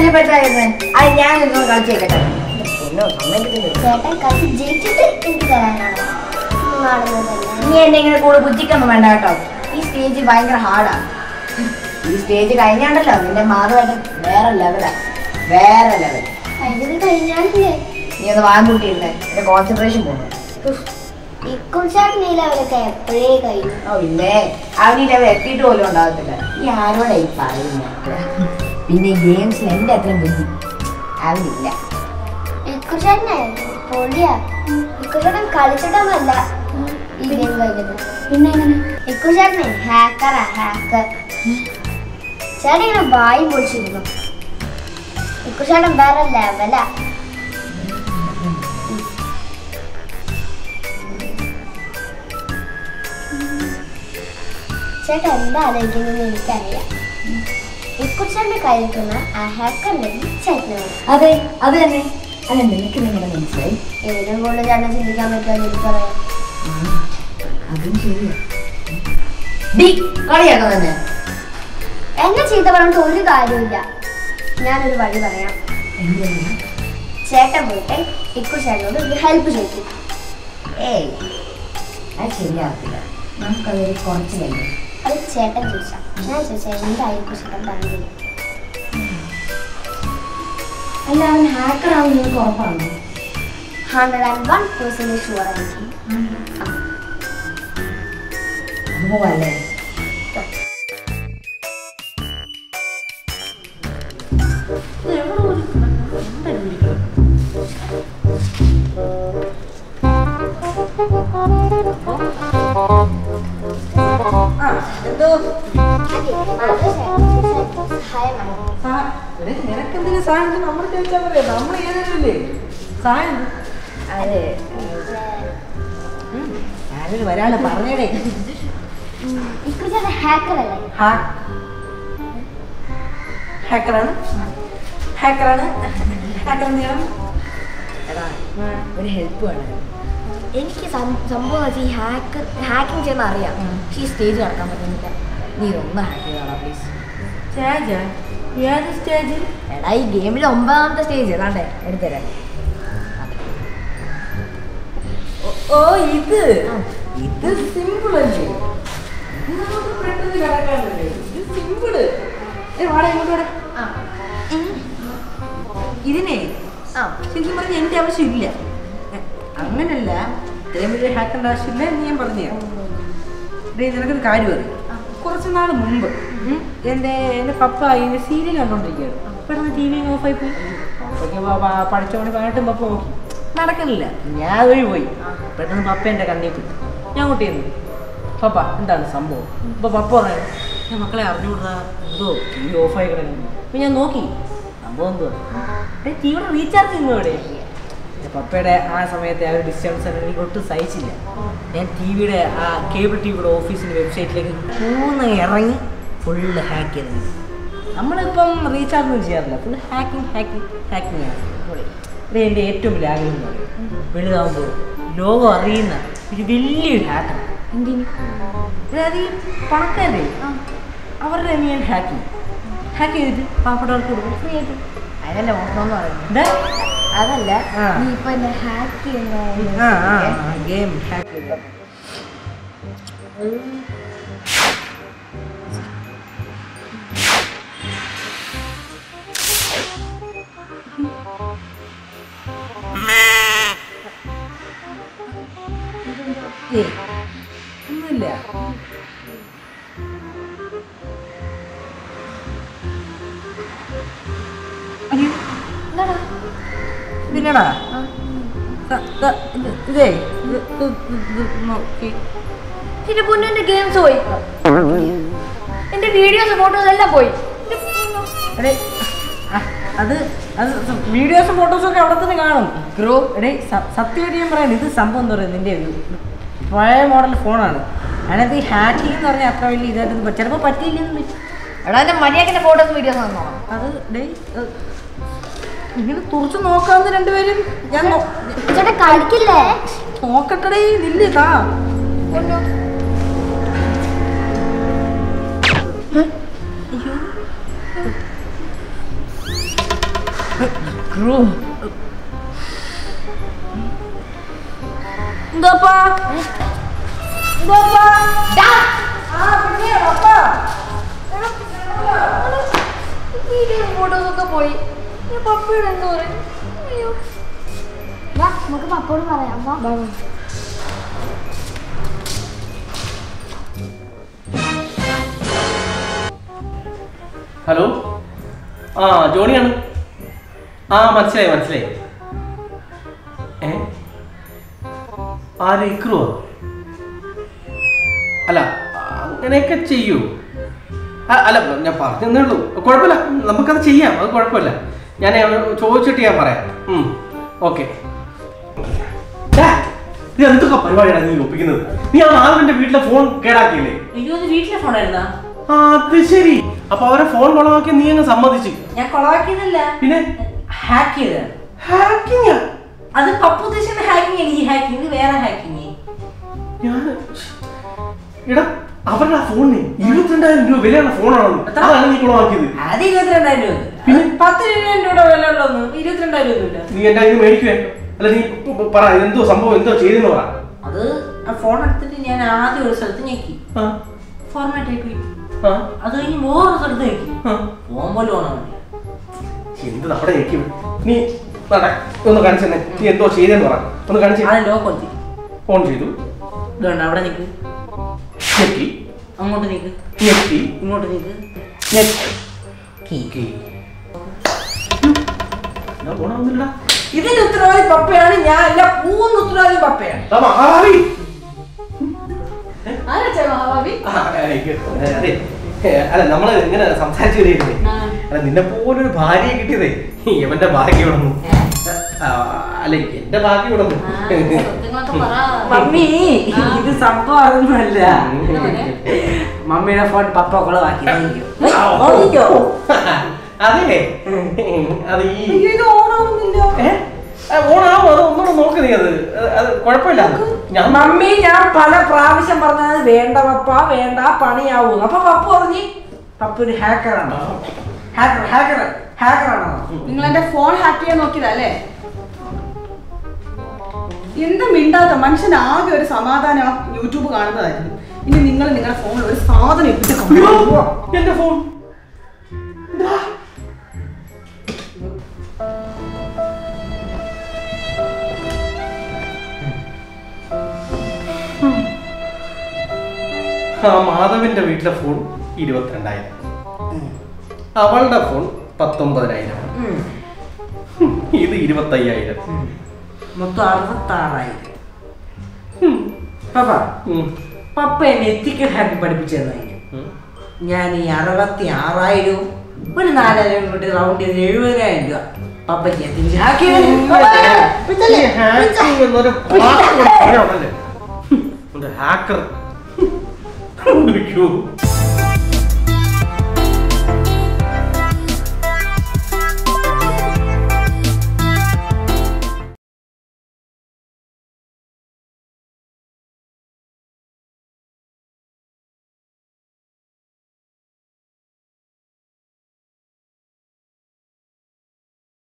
എന്നെ പറ്റായിരുന്നേ അത് ഞാൻ നിന്ന് കളിച്ചേക്കട്ടെ ഒന്നോ സമ്മതിക്കുന്നില്ല ചേട്ടൻ കളി ജയിച്ചിട്ട് എനിക്ക് തരാനാണ് കാണുന്നതല്ല നീ എന്നെ ഇങ്ങനെ കൂടെ ബുദ്ധിക്കൊന്നും വേണ്ട കേട്ടോ ഈ സ്റ്റേജ് ഭയങ്കര ഹാർഡാ ഈ സ്റ്റേജ് കഴിഞ്ഞാണ്ടല്ലോ നിന്റെ മാറുമായിട്ട് വേറെ ലെവലാ വേറെ ലെവൽ അതിന് കഴിഞ്ഞാലല്ലേ നീ ഒന്ന് വാങ്ങൂട്ടിയിരുന്നേ എന്റെ കോൺസെൻട്രേഷൻ പോകുന്നു ഇക്കും ചേട്ടൻ ഈ ലെവലൊക്കെ എപ്പോഴേ കഴിഞ്ഞു ഓ ഇല്ലേ അവൻ ഈ ലെവൽ എത്തിയിട്ട് പോലും ഉണ്ടാകത്തില്ല ഈ ആരോടെ ഈ പറയുന്നത് പിന്നെ ഗെയിംസിൽ എന്റെ അത്രയും ബുദ്ധി അവനില്ല ഇക്കും ചേട്ടനെ പൊളിയാ ഇക്കും ചേട്ടൻ കളിച്ചിട്ടൊന്നുമല്ല ഈ ഗെയിം കഴിഞ്ഞത് പിന്നെ എങ്ങനെ ഇക്കും ചേട്ടനെ ഹാക്കറാ ഹാക്കർ ചേട്ടൻ ഇങ്ങനെ വായി പൊളിച്ചിരുന്നു ഇക്കും ചേട്ടൻ വേറെ ലെവലാ ചേട്ടൻ എന്താ ആലോചിക്കുന്നതെന്ന് എനിക്കറിയാം ഇക്കുച്ചേട്ടൻ്റെ കയ്യിലിരിക്കുന്ന ആ ഹാക്കർ ഉണ്ടെങ്കിൽ ചേട്ടന് വേണം അതെ അത് തന്നെ അല്ല നിനക്ക് നിങ്ങളുടെ മനസ്സിലായി ഇതിനും കൂടുതൽ ചേട്ടൻ ചിന്തിക്കാൻ പറ്റുമെന്ന് എനിക്കറിയാം അതും ശരിയാ ഡി കളിയാക്കാൻ തന്നെ എന്നെ ചീത്ത പറഞ്ഞിട്ട് ഒരു കാര്യമില്ല ഞാനൊരു വഴി പറയാം ചേട്ടൻ പോയിട്ട് ഇക്കു ചേട്ടനോട് ഒരു ഹെൽപ്പ് ചോദിക്കും ഏയ് അത് ശരിയാകത്തില്ല നമുക്കതൊരു കുറച്ച് കഴിഞ്ഞു അത് ചേട്ടൻ ചോദിച്ചാൽ ഞാൻ ചോദിച്ചാൽ എന്തായി ഇക്കു ചേട്ടൻ പറഞ്ഞില്ല അല്ല അവൻ ഹാക്കർ ആണെന്ന് നിനക്ക് ഉറപ്പാണോ hundred and one percentage sure എനിക്ക് അതുപോലെ എന്തോ അതെ അത് ചേട്ടൻ സഹായമാണ് നിനക്കെന്തെങ്കിലും സാധനം നമ്മൾ ചോദിച്ചാൽ പറയാം നമ്മൾ ഏതല്ലേ സാധനം അതെ ഞാനൊരു വരാണ് പറഞ്ഞേടേ ഇക്കു ചേട്ടൻ ഹാക്കർ അല്ലേ ഹാ ഹാക്കറാണ് ഹാക്കറാണ് ഹാക്കർ എന്ത് ചെയ്യണം എടാ ഒരു ഹെൽപ്പ് വേണം എനിക്ക് സം- സംഭവം വെച്ചാൽ ഈ ഹാക്കർ ഹാക്കിംഗ് ചെയ്യുന്ന അറിയാം പക്ഷേ ഈ സ്റ്റേജ് കടക്കാൻ പറ്റുന്നില്ല നീ ഇതൊന്ന് ഹാക്ക് ചെയ്തോളാം പ്ലീസ് സ്റ്റേജ് ഏത് സ്റ്റേജ് എടാ ഈ ഗെയിമിലെ ഒമ്പതാമത്തെ സ്റ്റേജ് ഏതാണ്ടേ എടുത്തരാം ഓ ഇത് ആ. ഇത് സിമ്പിൾ അല്ലേ ഇത് നമുക്ക് പെട്ടെന്ന് കിടക്കാനല്ലേ ഇത് സിമ്പിള് ഏ വാടാ ഇങ്ങോട്ട് വാടാ ഇതിനെ ആ ശരിക്കും പറഞ്ഞാൽ എൻ്റെ ആവശ്യമില്ല ഏ, അങ്ങനല്ല ഇത്രയും വലിയ ഹാക്കേണ്ട ആവശ്യമില്ല എന്ന് ഞാൻ പറഞ്ഞു തരാം ഡേ നിനക്കൊരു കാര്യം അറിയാം കുറച്ച് നാൾ മുമ്പ് ഉം, എൻ്റെ എൻ്റെ പപ്പ ഇതിന് സീരിയൽ കണ്ടോണ്ടിരിക്കുകയാണ് പെട്ടെന്ന് ടി വി ഓഫായി പോയി പപ്പയ്ക്ക് പ- പ- പഠിച്ചോണ്ട് പതിനെട്ടും പപ്പ നോക്കി നടക്കുന്നില്ല ഞാൻ അതുവഴി പോയി പെട്ടെന്ന് പപ്പ എൻ്റെ കണ്ണിൽ പോയി ഞാൻ അങ്ങോട്ട് ചെന്നു പപ്പ എന്താണ് സംഭവം അപ്പോൾ പപ്പ പറഞ്ഞു ഞാൻ മക്കളെ അറിഞ്ഞുകൂടാ എന്തോ ടി വി ഓഫായി കിടക്കുന്നു അപ്പോൾ ഞാൻ നോക്കി സംഭവം എന്തോ ടി വിയുടെ റീചാർജ് ചെയ്യുന്നു എവിടെ എൻ്റെ പപ്പയുടെ ആ സമയത്തെ ആ ഒരു ഡിസ്റ്റൻസ് എനിക്ക് ഒട്ടും സഹിച്ചില്ല ഞാൻ ടി വിയുടെ ആ കേബിൾ ടി വിയുടെ ഓഫീസിൻ്റെ വെബ്സൈറ്റിലേക്ക് മൂന്ന് ഇറങ്ങി ഫുള്ള് ഹാക്ക് ചെയ്ത് നമ്മളിപ്പം റീചാർജ് ഒന്നും ചെയ്യാറില്ല ഫുൾ ഹാക്കിംഗ് ഹാക്കിംഗ് ഹാക്കിംഗ് ആണ് ഇത് എൻ്റെ ഏറ്റവും വലിയ ആഗ്രഹം എന്ന് പറയും വലുതാകുമ്പോൾ ലോകം അറിയുന്ന ഒരു വലിയൊരു ഹാക്കർ എന്തിന് അതായത് ഈ പണക്കാരെ അവരുടെ ഞാൻ ഹാക്ക് ചെയ്യും ഹാക്ക് ചെയ്തിട്ട് പാവപ്പെട്ടവർക്ക് കൊടുക്കും ഫ്രീ ആയിട്ട് അതിനല്ലേ ഓട്ടണമെന്ന് പറയുന്നത് എന്താ അതല്ല ആ. നീ ഇപ്പൊ എന്നെ ഹാക്ക് ചെയ്യുന്ന ആ ആ ഗെയിം ഹാക്ക് ചെയ്തു ഏയ്, ഒന്നുമില്ല അയ്യോ, എന്താടാ പിന്നെടാ ദാ, ദാ, ഇത് ഇതേ ഇത് ഇത് ഇത് ഇത് നോക്കി എന്റെ പൊന്നെ ഗെയിംസ് പോയി എന്റെ വീഡിയോസ് ഫോട്ടോസ് എല്ലാം പോയി എടേ ആ, അത് അത് വീഡിയോസും ഫോട്ടോസും ഒക്കെ അവിടെ തന്നെ കാണും ഗ്രോ എടേ സ- സത്യമായിട്ട് ഞാൻ പറയാം ഇത് സംഭവം എന്താ പറയുക നിന്റെ ഒരു പഴയ മോഡൽ ഫോണാണ് അതിനകത്ത് ഈ ഹാക്കിംഗ് എന്ന് പറഞ്ഞാൽ അത്ര വലിയ ഇതായിട്ട് ചിലപ്പോൾ പറ്റിയില്ലെന്ന് വരും. എടാ എന്റെ മര്യാദന്റെ ഫോട്ടോസ് വീഡിയോസ് തന്നോ അത് ഡേ ഇങ്ങനെ തുറച്ച് നോക്കാവുന്ന രണ്ടുപേരും ഞാൻ നോ- ചേട്ടാ കളിക്കില്ലേ നോക്കട്ടെടേ നില്ലേ താ പൊന്നു അയ്യോ ക്രൂ എന്താപ്പാ എന്താപ്പാ ആ പിന്നെ പപ്പാ വീഡിയോ ഫോട്ടോസ് ഒക്കെ പോയി ഞാൻ പപ്പയോട് എന്താ പറയും അയ്യോ വാ നമുക്ക് പപ്പോട് പറയാം വാ ഹലോ ആ ജോണിയാണ് ആ മനസ്സിലായി മനസ്സിലായി ഏ ആര് ഇക്രുവോ അല്ല അങ്ങനെയൊക്കെ ചെയ്യൂ ആ, അല്ല ഞാൻ പറഞ്ഞതേ ഉള്ളൂ കുഴപ്പമില്ല നമുക്കത് ചെയ്യാം അത് കുഴപ്പമില്ല ഞാൻ ചോദിച്ചിട്ട് ഞാൻ പറയാം ഓക്കെ ഇത് എന്തൊക്കെ പരിപാടിയാണ് നീ ഒപ്പിക്കുന്നത് നീ ആ മാധവന്റെ വീട്ടിലെ ഫോൺ കേടാക്കിയില്ലേ അയ്യോ അത് വീട്ടിലെ ഫോണായിരുന്നാ ആ, അത് ശരി അപ്പൊ അവരെ ഫോൺ കുളമാക്കി നീ അങ്ങ് സമ്മതിച്ചു ഞാൻ കൊളവാക്കിയതല്ല പിന്നെ ഹാക്ക് ചെയ്തതാണ് ഹാക്കിങ് അത് പപ്പു ഉദ്ദേശിക്കുന്ന ഹാക്കിംഗ് അല്ല ഈ ഹാക്കിംഗ് ഇത് വേറെ ഹാക്കിംഗ് ഞാൻ എടാ അവരുടെ ആ ഫോണിന് ഇരുപത്തിരണ്ടായിരം രൂപ വിലയുള്ള ഫോണാണെന്ന് എത്ര? അതാണ് നീ കുളമാക്കിയത് അത് ഇരുപത്തിരണ്ടായിരം രൂപ പിന്നെ? പത്ത് രൂപ രൂപ വില ഉള്ളൊന്നും ഇരുപത്തിരണ്ടായിരം ഒന്നുമില്ല നീ എന്റെ ഇത് മേടിക്കുവേ അല്ല നീ പ- പറ എന്തോ സംഭവം എന്തോ ചെയ്തെന്ന് പറ അത് ആ ഫോൺ എടുത്തിട്ട് ഞാൻ ആദ്യം ഒരു സ്ഥലത്ത് ഞെക്കി ആ, ഫോർമാറ്റ് ആയി പോയി ആ, അത് കഴിഞ്ഞ് വേറൊരു സ്ഥലത്ത് ഞെക്കി ആ. ഫോൺ പോലും ഓണാ മതി എന്ത് നമ്മുടെ ഞെക്കി നീ നട, ഒന്ന് കാണിച്ചെന്നെ നീ എന്തോ ചെയ്തെന്ന് പറ ഒന്ന് കാണിച്ച് അത് ലോക്ക് ഒത്തി ഫോൺ ചെയ്തു ഇതുണ്ട് അവിടെ നിൽക്ക് ഞെക്കി അങ്ങോട്ട് നിൽക്ക് ഞെക്കി ഇങ്ങോട്ട് നിൽക്ക് ഞെക്കി കീ. ഞാൻ പോണാവുന്നില്ലടാ ഇതിന്റെ ഉത്തരവാദി പപ്പയാണ് ഞാൻ അല്ല പൂർണ്ണ ഉത്തരവാദി പപ്പയാണ് ആ, മഹാവി ആരാ മഹാഭാവി ആ, എനിക്ക് അതെ ഏ, അല്ല നമ്മള് ഇങ്ങനെ സംസാരിച്ചു വരികയല്ലേ അല്ല നിന്നെ പോലൊരു ഭാര്യയെ കിട്ടിയതേ ഇവന്റെ ഭാഗ്യം ഉടന്നു അല്ല എന്റെ ഭാഗ്യം ഉടന്നു മമ്മി ഇത് സംഭവം അതൊന്നുമല്ല മമ്മിയുടെ ഫോൺ പപ്പ കുളവാക്കി നോക്കിക്കോ. അതെ അത് ഈ അയ്യോ, ഇത് ഓണാവുന്നില്ല ഏ? ആ, ഓണാവും അത് ഒന്നുകൂടെ നോക്ക് നീ അത് അത് കുഴപ്പമില്ല ഞാൻ മമ്മി ഞാൻ പല പ്രാവശ്യം പറഞ്ഞത് വേണ്ട പപ്പ വേണ്ട പണിയാവും അപ്പൊ പപ്പ പറഞ്ഞ് പപ്പ ഒരു ഹാക്കറാണ് ഹാക്കർ ഹാക്കർ ഹാക്കറാണോ നിങ്ങൾ എന്റെ ഫോൺ ഹാക്ക് ചെയ്യാൻ നോക്കിയതല്ലേ എന്ത് മിണ്ടാത്ത മനുഷ്യൻ ആകെ ഒരു സമാധാനം ആ യൂട്യൂബ് കാണുന്നതായിരുന്നു ഇനി നിങ്ങൾ നിങ്ങളുടെ ഫോണിൽ ഒരു സാധനം ഇട്ടിട്ട് അയ്യോ, കാണും. എന്റെ ഫോൺ ദാ. ആ മാധവന്റെ വീട്ടിലെ ഫോൺ ഇരുപത്തിരണ്ടായിരം അവളുടെ ഫോൺ പത്തൊമ്പതിനായിരം ഉം. ഹും, ഇത് ഇരുപത്തയ്യായിരം ഉം. മൊത്തം അറുപത്താറായിരം പപ്പ ഉം. പപ്പ എന്നെ എത്തിക്കൽ ഹാക്കി പഠിപ്പിച്ചു തന്നായിരിക്കും ഉം. ഞാൻ ഈ അറുപത്തി ആറായിരവും ഒരു നാലായിരം കൂട്ടി റൗണ്ട് ചെയ്ത് എഴുപതിനായിരം രൂപ പപ്പയ്ക്ക് ഞാൻ തിരിച്ച് ഹാക്കി ഈ ഹാക്കിംഗ് എന്നൊരു വാക്ക് കൂടെ പറയാമല്ലേ? ഹും, ഒരു ഹാക്കർ അയ്യോ